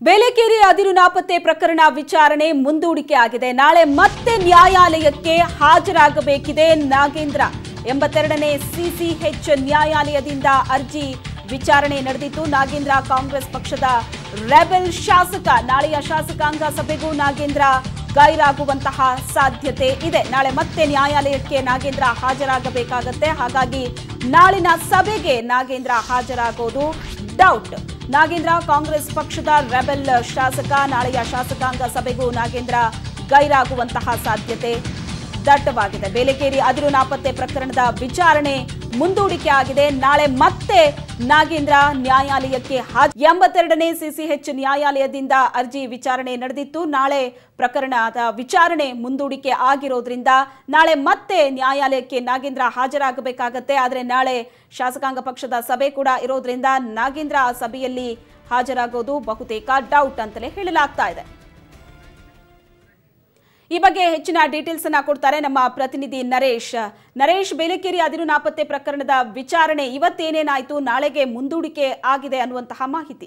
ಬೇಲೆಕೇರಿ ಅದಿರು ನಾಪತ್ತೆ ಪ್ರಕರಣ ವಿಚಾರಣೆ ಮುಂದೂಡಿಕೆ ಆಗಿದೆ ನಾಳೆ ಮತ್ತೆ ನ್ಯಾಯಾಲಯಕ್ಕೆ ಹಾಜರಾಗಬೇಕಿದೆ ನಾಗೇಂದ್ರ ಎಂಬತ್ತೆರಡನೇ ಸಿಸಿಎಚ್ ನ್ಯಾಯಾಲಯದಿಂದ ಅರ್ಜಿ ವಿಚಾರಣೆ ನಡೆದಿತ್ತು ನಾಗೇಂದ್ರ ಕಾಂಗ್ರೆಸ್ ಪಕ್ಷದ ರೆಬೆಲ್ ಶಾಸಕ ನಾಳೆಯ ಶಾಸಕಾಂಗ ಸಭೆಗೂ ನಾಗೇಂದ್ರ ಗೈರಾಗುವಂತಹ ಸಾಧ್ಯತೆ ಇದೆ ನಾಳೆ ಮತ್ತೆ ನ್ಯಾಯಾಲಯಕ್ಕೆ ನಾಗೇಂದ್ರ ಹಾಜರಾಗಬೇಕಾಗತ್ತೆ ಹಾಗಾಗಿ ನಾಳಿನ ಸಭೆಗೆ ನಾಗೇಂದ್ರ ಹಾಜರಾಗೋದು ಡೌಟ್ ನಾಗೇಂದ್ರ ಕಾಂಗ್ರೆಸ್ ಪಕ್ಷದ ರೆಬೆಲ್ ಶಾಸಕ ನಾಳೆಯ ಶಾಸಕಾಂಗ ಸಭೆಗೂ ನಾಗೇಂದ್ರ ಗೈರಾಗುವಂತಹ ಸಾಧ್ಯತೆ ದಟ್ಟವಾಗಿದೆ ಬೇಲೆಕೇರಿ ಅದಿರು ನಾಪತ್ತೆ ಪ್ರಕರಣದ ವಿಚಾರಣೆ ಮುಂದೂಡಿಕೆ ಆಗಿದೆ ನಾಳೆ ಮತ್ತೆ ನಾಗೇಂದ್ರ ನ್ಯಾಯಾಲಯಕ್ಕೆ ಹಾಜ ಎಂಬತ್ತೆರಡನೇ ಸಿಸಿಎಚ್ ನ್ಯಾಯಾಲಯದಿಂದ ಅರ್ಜಿ ವಿಚಾರಣೆ ನಡೆದಿತ್ತು ನಾಳೆ ಪ್ರಕರಣದ ವಿಚಾರಣೆ ಮುಂದೂಡಿಕೆ ಆಗಿರೋದ್ರಿಂದ ನಾಳೆ ಮತ್ತೆ ನ್ಯಾಯಾಲಯಕ್ಕೆ ನಾಗೇಂದ್ರ ಹಾಜರಾಗಬೇಕಾಗತ್ತೆ ಆದರೆ ನಾಳೆ ಶಾಸಕಾಂಗ ಪಕ್ಷದ ಸಭೆ ಕೂಡ ಇರೋದ್ರಿಂದ ನಾಗೇಂದ್ರ ಆ ಸಭೆಯಲ್ಲಿ ಹಾಜರಾಗೋದು ಬಹುತೇಕ ಡೌಟ್ ಅಂತಲೇ ಹೇಳಲಾಗ್ತಾ ಇದೆ ಈ ಬಗ್ಗೆ ಹೆಚ್ಚಿನ ಡೀಟೇಲ್ಸ್ ಅನ್ನ ಕೊಡ್ತಾರೆ ನಮ್ಮ ಪ್ರತಿನಿಧಿ ನರೇಶ್ ನರೇಶ್ ಬೇಲೆಕೇರಿ ಅದಿರು ನಾಪತ್ತೆ ಪ್ರಕರಣದ ವಿಚಾರಣೆ ಇವತ್ತೇನೇನಾಯ್ತು ನಾಳೆಗೆ ಮುಂದೂಡಿಕೆ ಆಗಿದೆ ಅನ್ನುವಂತಹ ಮಾಹಿತಿ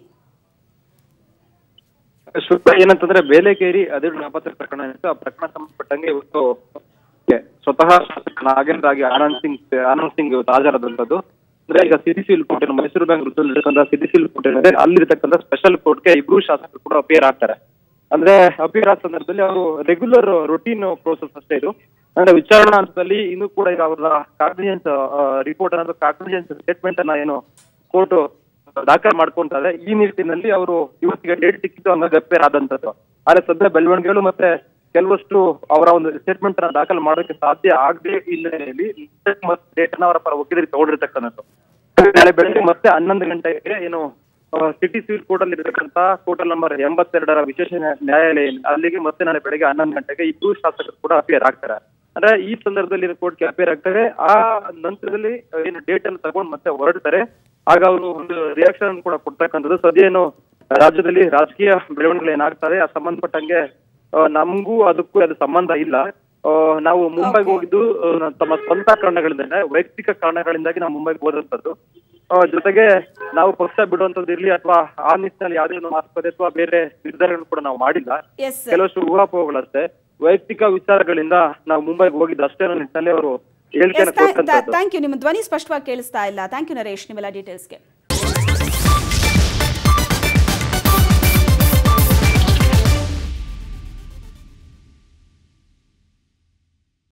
ಶುದ್ಧ ಏನಂತಂದ್ರೆ ಬೇಲೆಕೇರಿ ಅದಿರು ನಾಪತ್ತೆ ಪ್ರಕರಣ ಏನಿತ್ತು ಆ ಪ್ರಕರಣ ಸಂಬಂಧಪಟ್ಟಂಗೆ ಇವತ್ತು ಸ್ವತಃ ಶಾಸಕ ನಾಗೇಂದ್ರ ಆಗಿ ಆನಂದ್ ಸಿಂಗ್ ಆನಂದ್ ಸಿಂಗ್ ಇವತ್ತು ಹಾಜರಾದಂತದ್ದು ಅಂದ್ರೆ ಈಗ ಸಿಟಿ ಸಿವಿಲ್ ಕೋರ್ಟ್ ಏನು ಮೈಸೂರು ಬ್ಯಾಂಕ್ ವೃತ್ತದಲ್ಲಿರ್ತಕ್ಕಂಥ ಸಿಟಿ ಸಿವಿಲ್ ಕೋರ್ಟ್ ಏನಿದೆ ಅಲ್ಲಿರ್ತಕ್ಕಂಥ ಸ್ಪೆಷಲ್ ಕೋರ್ಟ್ಗೆ ಇಬ್ರು ಶಾಸಕರು ಕೂಡ ಅಪಿಯರ್ ಆಗ್ತಾರೆ ಅಂದ್ರೆ ಅಪಿಯರ್ ಆದ ಸಂದರ್ಭದಲ್ಲಿ ಅವರು ರೆಗ್ಯುಲರ್ ರೊಟೀನ್ ಪ್ರೋಸೆಸ್ ಅಷ್ಟೇ ಇದು ಅಂದ್ರೆ ವಿಚಾರಣಾ ಹಂತದಲ್ಲಿ ಇನ್ನೂ ಕೂಡ ಈಗ ಅವರ ಕಾಗ್ನಿಜೆನ್ಸ್ ರಿಪೋರ್ಟ್ ಅನ್ನೋದು ಕಾಗ್ನಿಜೆನ್ಸ್ ಸ್ಟೇಟ್ಮೆಂಟ್ ಅನ್ನ ಏನು ಕೋರ್ಟ್ ದಾಖಲೆ ಮಾಡ್ಕೊಂತಾರೆ ಈ ನಿಟ್ಟಿನಲ್ಲಿ ಅವರು ಇವತ್ತಿಗೆ ಡೇಟ್ ಸಿಕ್ಕಿದ್ದು ಹಂಗಾಗಿ ಅಪೇರ್ ಆದಂತದ್ದು ಆದ್ರೆ ಸದ್ಯ ಬೆಳವಣಿಗೆಗಳು ಮತ್ತೆ ಕೆಲವಷ್ಟು ಅವರ ಒಂದು ಸ್ಟೇಟ್ಮೆಂಟ್ ಅನ್ನ ದಾಖಲು ಮಾಡೋಕೆ ಸಾಧ್ಯ ಆಗದೆ ಹಿನ್ನೆಲೆಯಲ್ಲಿ ಡೇಟ್ ಅನ್ನ ಅವರ ಪರ ವಕೀಲರಿಗೆ ತಗೊಂಡಿರ್ತಕ್ಕಂಥದ್ದು ನಾಳೆ ಬೆಳಗ್ಗೆ ಮತ್ತೆ ಹನ್ನೊಂದು ಗಂಟೆಗೆ ಏನು ಸಿಟಿ ಸಿವಿಲ್ ಕೋರ್ಟ್ ಅಲ್ಲಿ ಇರತಕ್ಕಂತ ಕೋರ್ಟಲ್ ನಂಬರ್ ಎಂಬತ್ತೆರಡರ ವಿಶೇಷ ನ್ಯಾ- ನ್ಯಾಯಾಲಯ ಏನಿದೆ, ಅಲ್ಲಿಗೆ ಮತ್ತೆ ನಾಳೆ ಬೆಳಗ್ಗೆ ಹನ್ನೊಂದು ಗಂಟೆಗೆ ಇಬ್ಬರು ಶಾಸಕರು ಕೂಡ ಅಪಿಯರ್ ಆಗ್ತಾರೆ ಅಂದ್ರೆ ಈ ಸಂದರ್ಭದಲ್ಲಿ ಕೋರ್ಟ್ಗೆ ಅಪಿಯರ್ ಆಗ್ತಾರೆ ಆ ನಂತರದಲ್ಲಿ ಏನು ಡೇಟ್ ಅನ್ನು ತಗೊಂಡು ಮತ್ತೆ ಹೊರಡ್ತಾರೆ ಆಗ ಅವರು ಒಂದು ರಿಯಾಕ್ಷನ್ ಕೂಡ ಕೊಡ್ತಕ್ಕಂಥದ್ದು ಸದ್ಯ ಏನು ರಾಜ್ಯದಲ್ಲಿ ರಾಜಕೀಯ ಬೆಳವಣಿಗೆಗಳು ಏನಾಗ್ತದೆ ಆ ಸಂಬಂಧಪಟ್ಟಂಗೆ ಆ, ನಮಗೂ ಅದಕ್ಕೂ ಅದು ಸಂಬಂಧ ಇಲ್ಲ ಆ, ನಾವು ಮುಂಬೈಗೆ ಹೋಗಿದ್ದು ಆ, ತಮ್ಮ ಸ್ವಂತ ಕಾರಣಗಳಿಂದ ವೈಯಕ್ತಿಕ ಕಾರಣಗಳಿಂದಾಗಿ ನಾವು ಮುಂಬೈಗೆ ಹೋದಂತದ್ದು ಆ, ಜೊತೆಗೆ ನಾವು ಪಕ್ಷ ಬಿಡುವಂತದ್ದು ಇರ್ಲಿ ಅಥವಾ ಆ ನಿಟ್ಟಿನಲ್ಲಿ ಯಾವುದೇ ಒಂದು ಮಾತುಕತೆ ಅಥವಾ ಬೇರೆ ನಿರ್ಧಾರಗಳನ್ನು ಕೂಡ ನಾವು ಮಾಡಿಲ್ಲ ಎಸ್ ಕೆಲವಷ್ಟು ಊಹಾಪೋಹಗಳಷ್ಟೇ ವೈಯಕ್ತಿಕ ವಿಚಾರಗಳಿಂದ ನಾವು ಮುಂಬೈಗೆ ಹೋಗಿದ್ದು ಅಷ್ಟೇ ಅನ್ನೋ ನಿಟ್ಟಿನಲ್ಲಿ ಅವರು ಹೇಳಿಕೆಯನ್ನು ಕೊಟ್ಟಂತದ್ದು ಥ್ಯಾಂಕ್ ಯು ನಿಮ್ಮ ಧ್ವನಿ ಸ್ಪಷ್ಟವಾಗಿ ಕೇಳಿಸ್ತಾ ಇಲ್ಲ ಥ್ಯಾಂಕ್ ಯು ನರೇಶ್ ನಿಮ್ಮೆಲ್ಲ ಡೀಟೇಲ್ಸ್ಗೆ